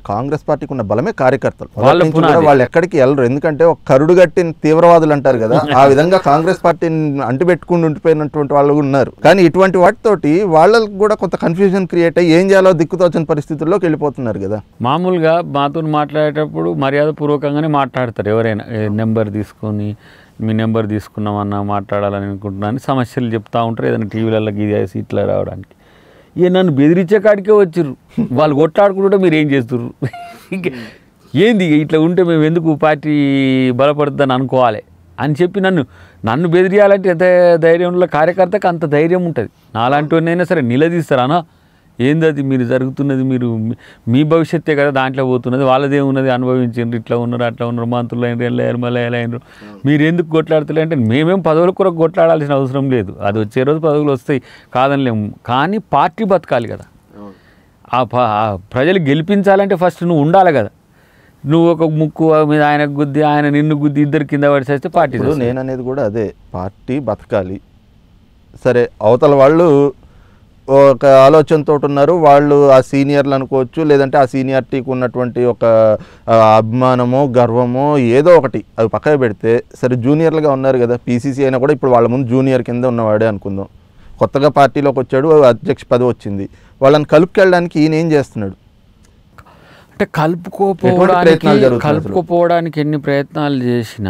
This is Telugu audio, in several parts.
కాంగ్రెస్ పార్టీకి ఉన్న బలమే కార్యకర్తలు వాళ్ళ మొదటి నుంచి కూడా పునాది. వాళ్ళు ఎక్కడికి వెళ్ళరు ఎందుకంటే ఒక కరుడు కట్టిన తీవ్రవాదులు అంటారు కదా ఆ విధంగా కాంగ్రెస్ పార్టీని అంటిపెట్టుకుని ఉండిపోయినటువంటి వాళ్ళు కూడా ఉన్నారు కానీ ఇటువంటి వాటితోటి వాళ్ళకి కూడా కొంత కన్ఫ్యూజన్ క్రియేట్ అయ్యి ఏం చేయాలో దిక్కుతోచని పరిస్థితుల్లోకి వెళ్ళిపోతున్నారు కదా మామూలుగా మాతో మాట్లాడేటప్పుడు మర్యాదపూర్వకంగానే మాట్లాడతారు ఎవరైనా ఏ నెంబర్ తీసుకొని మీ నెంబర్ తీసుకున్నామన్నా మాట్లాడాలని అనుకుంటున్నాను సమస్యలు చెప్తా ఉంటారు ఏదైనా టీవీలలో గీదేసి ఇట్లా రావడానికి ఇక నన్ను బెదిరించే కాడికే వచ్చిర్రు వాళ్ళు కొట్లాడుకుంటుంటే మీరు ఏం చేస్తుర్రు ఇంక ఏంది ఇక ఇట్లా ఉంటే మేము ఎందుకు పార్టీ బలపడుతుందని అనుకోవాలి అని చెప్పి నన్ను నన్ను బెదిరియాలంటే ఎంత ధైర్యం ఉన్న కార్యకర్తకు అంత ధైర్యం ఉంటుంది నాలాంటి వాడినైనా సరే నిలదీస్తారా ఏంది అది మీరు జరుగుతున్నది మీరు మీ- మీ భవిష్యత్తే కదా దాంట్లో పోతున్నది వాళ్ళదే ఉన్నది అనుభవించారు ఇట్లా ఉన్నారు అట్లా ఉన్నారు మంత్రులు అయినారు వెళ్ళారు మళ్ళీ ఎలా అయినారు మీరు ఎందుకు కొట్లాడుతలే అంటే మేమేం పదవుల కొరకు కొట్లాడాల్సిన అవసరం లేదు అది వచ్చే రోజు పదవులు వస్తాయి కాదనిలేము కానీ పార్టీ బతకాలి కదా ఆ ప- ఆ ప్రజలు గెలిపించాలంటే ఫస్ట్ నువ్వు ఉండాలి కదా నువ్వు ఒక ముక్కు మీద ఆయన గుద్ది ఆయన నిన్ను గుద్ది ఇద్దరు కింద పడిచేస్తే పార్టీ ఇప్పుడు నేను అనేది కూడా అదే పార్టీ బతకాలి సరే అవతల వాళ్ళు ఒక ఆలోచనతో ఉన్నారు వాళ్ళు ఆ సీనియర్లు అనుకోవచ్చు లేదంటే ఆ సీనియారిటీకి ఉన్నటువంటి ఒక ఆ, అభిమానమో గర్వమో ఏదో ఒకటి అవి పక్కన పెడితే సరే జూనియర్లుగా ఉన్నారు కదా పీసీసీ అయినా కూడా ఇప్పుడు వాళ్ళ ముందు జూనియర్ కింద ఉన్నవాడే అనుకుందాం కొత్తగా పార్టీలోకి వచ్చాడు అధ్యక్ష పదవి వచ్చింది వాళ్ళని కలుపుకెళ్ళడానికి ఈయన ఏం చేస్తున్నాడు అంటే ఎటువంటి కలుపుకోపోవడానికి ప్రయత్నాలు జరుగుతున్నాయి అసలు? కలుపుకోపోవడానికి ఎన్ని ప్రయత్నాలు చేసినా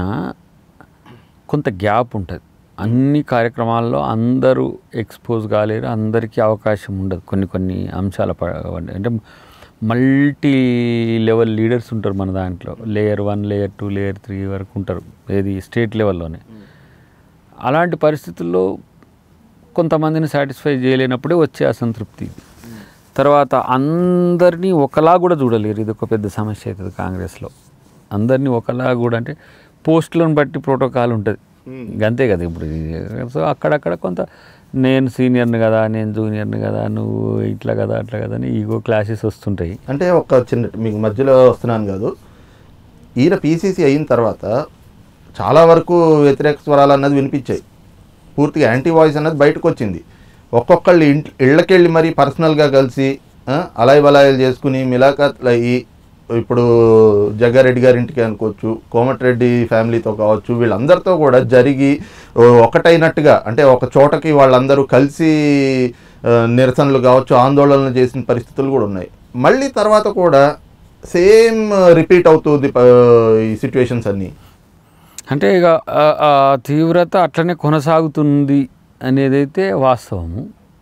కొంత గ్యాప్ ఉంటుంది అన్ని కార్యక్రమాల్లో అందరూ ఎక్స్పోజ్ కాలేరు అందరికీ అవకాశం ఉండదు కొన్ని కొన్ని అంశాల ప- అంటే మల్టీ లెవెల్ లీడర్స్ ఉంటారు మన దాంట్లో layer one layer two layer three వరకు ఉంటారు ఏది స్టేట్ లెవెల్లోనే అలాంటి పరిస్థితుల్లో కొంతమందిని సాటిస్ఫై చేయలేనప్పుడే వచ్చే అసంతృప్తి తర్వాత అందరినీ ఒకలా కూడా చూడలేరు ఇది ఒక పెద్ద సమస్య అవుతుంది కాంగ్రెస్లో అందరినీ ఒకలా కూడా అంటే పోస్టులను బట్టి ప్రోటోకాల్ ఉంటుంది అంతే కదా ఇప్పుడు ఇది. సో అక్కడక్కడ కొంత నేను సీనియర్ని కదా నేను జూనియర్ని కదా నువ్వు ఇట్లా కదా అట్లా కదా అని ఈగో క్లాసెస్ వస్తుంటాయి అంటే ఒక చిన్న మీకు మధ్యలో వస్తున్నాను కాదు ఈయన పీసీసీ అయిన తర్వాత చాలా వరకు వ్యతిరేక స్వరాలు అన్నది వినిపించాయి పూర్తిగా యాంటీ వాయిస్ అన్నది బయటకు వచ్చింది ఒక్కొక్కళ్ళు ఇంట్ ఇళ్ళకెళ్ళి మరి పర్సనల్గా కలిసి ఆ, అలాయి బలాయిలు చేసుకుని మిలాఖాత్లు అయ్యి ఇప్పుడు జగ్గారెడ్డి గారి ఇంటికి అనుకోవచ్చు కోమటిరెడ్డి ఫ్యామిలీతో కావచ్చు వీళ్ళందరితో కూడా జరిగి ఓ, ఒకటైనట్టుగా అంటే ఒక చోటకి వాళ్ళందరూ కలిసి ఆ, నిరసనలు కావచ్చు ఆందోళనలు చేసిన పరిస్థితులు కూడా ఉన్నాయి మళ్ళీ తర్వాత కూడా సేమ్ రిపీట్ అవుతుంది ప- ఈ సిచ్యువేషన్స్ అన్నీ అంటే ఇక ఆ- ఆ తీవ్రత అట్లనే కొనసాగుతుంది అనేదైతే వాస్తవము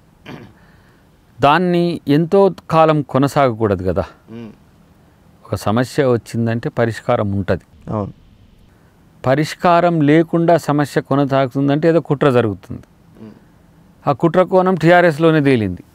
దాన్ని ఎంతో కాలం కొనసాగకూడదు కదా ఒక సమస్య వచ్చిందంటే పరిష్కారం ఉంటుంది అవును పరిష్కారం లేకుండా సమస్య కొనసాగుతుందంటే ఏదో కుట్ర జరుగుతుంది ఆ కుట్ర కోణం టీఆర్ఎస్లోనే తేలింది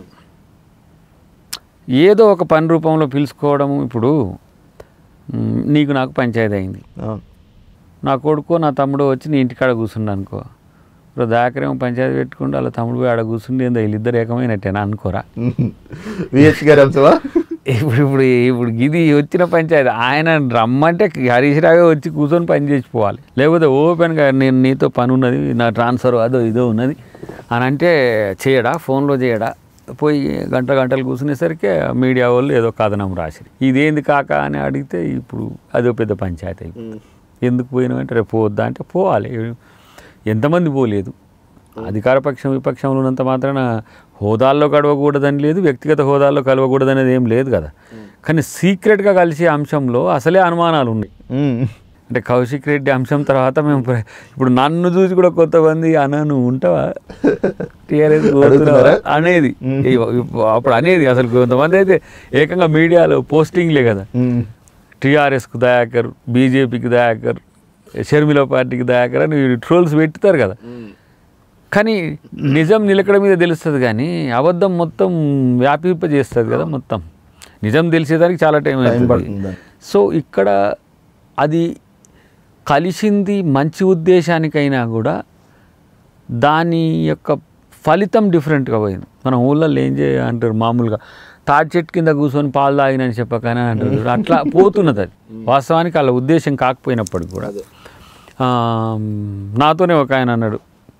ఏదో ఒక పని రూపంలో పిలుచుకోవడము ఇప్పుడు మ్, నీకు నాకు పంచాయతీ అయింది అవును నా కొడుకో నా తమ్ముడు వచ్చి నీ ఇంటికాడ కూర్చుండు అనుకో ఇప్పుడు దాకరేమో పంచాయతీ పెట్టుకుంటే వాళ్ళ తమ్ముడు పోయి ఆడ కూర్చుండి ఏందో వీళ్ళిద్దరు ఏకమైనట్టేనా అనుకోరా విహెచ్ గారు అంశమా ఇప్పుడు ఇప్పుడు ఇప్పుడు ఇది వచ్చిన పంచాయతీ ఆయన రమ్మంటే హరీష్ రావే వచ్చి కూర్చొని పని చేసిపోవాలి లేకపోతే ఓపెన్గా నేను నీతో పని ఉన్నది నా ట్రాన్స్ఫర్ అదో ఇదో ఉన్నది అని అంటే చేయడా ఫోన్లో చేయడా పోయి గంట గంటలు కూర్చునేసరికి మీడియా వాళ్ళు ఏదో కథనం రాసిరు ఇదేంది కాక అని అడిగితే ఇప్పుడు అదో పెద్ద పంచాయతీ అయిపోయింది. ఎందుకు పోయినామంటే రేపు పోవద్దా అంటే పోవాలి ఎంతమంది పోలేదు అధికార పక్షం విపక్షంలో ఉన్నంత మాత్రాన హోదాల్లో కలవకూడదని లేదు వ్యక్తిగత హోదాల్లో కలవకూడదనేది ఏం లేదు కదా కానీ సీక్రెట్గా కలిసే అంశంలో అసలే అనుమానాలు ఉన్నాయి ఉమ్. అంటే కౌశిక్ రెడ్డి అంశం తర్వాత మేము ప్ర- ఇప్పుడు నన్ను చూసి కూడా కొంతమంది అన్న నువ్వు ఉంటావా టీఆర్ఎస్ అడుగుతున్నారా? అనేది ఇ- ఇప్పు- అప్పుడు అనేది అసలు కొంతమంది అయితే ఏకంగా మీడియాలో పోస్టింగ్లే కదా ఉమ్. టీఆర్ఎస్కు దయాకర్ బీజేపీకి దయాకర్ షర్మిల పార్టీకి దయాకర్ అని ట్రోల్స్ పెట్టుతారు కదా కానీ నిజం నిలకడ మీద తెలుస్తుంది కానీ అబద్ధం మొత్తం వ్యాపింపజేస్తుంది కదా మొత్తం నిజం తెలిసేదానికి చాలా టైం టైం అవుతుంది పడుతుంది సో ఇక్కడ అది కలిసింది మంచి ఉద్దేశానికైనా కూడా దాని యొక్క ఫలితం డిఫరెంట్గా పోయింది మన ఊళ్ళల్లో ఏం చేయ అంటారు మామూలుగా తాటి చెట్టు కింద కూర్చొని పాలు తాగినని చెప్పకనే అంటారు చూడు. అట్లా పోతున్నది అది వాస్తవానికి వాళ్ళ ఉద్దేశం కాకపోయినప్పటికి కూడా ఆ, నాతోనే ఒక ఆయన అన్నాడు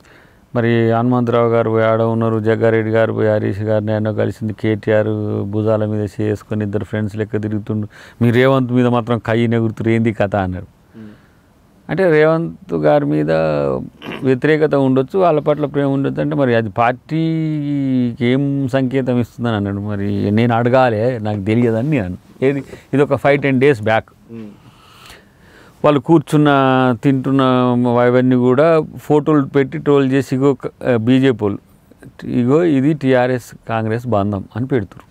మరి హనుమంతరావు గారు పోయి ఆడ ఉన్నారు జగ్గారెడ్డి గారు పోయి హరీష్ గారిని ఆయన కలిసింది కేటీఆర్ భుజాల మీద చేసుకొని ఇద్దరు ఫ్రెండ్స్ లెక్క తిరుగుతుండు మీ రేవంత్ మీద మాత్రం కయ్యి నెగురుతురు ఏంది కథ అన్నాడు అంటే రేవంత్ గారి మీద వ్యతిరేకత ఉండొచ్చు వాళ్ళ పట్ల ప్రేమ ఉండొచ్చు అంటే మరి అది పార్టీకి ఏం సంకేతం ఇస్తుందని అన్నాడు మరి నేను అడగాలి నాకు తెలియదని నేను అన్నాను. ఏది ఇది ఒక ఫైవ్ టెన్ డేస్ బ్యాక్ వాళ్ళు కూర్చున్న తింటున్న అవన్నీ కూడా ఫోటోలు పెట్టి ట్రోల్ చేసి ఇగో బీజేపీ వాళ్ళు ఇగో ఇది టీఆర్ఎస్ కాంగ్రెస్ బంధం అని పెడుతురు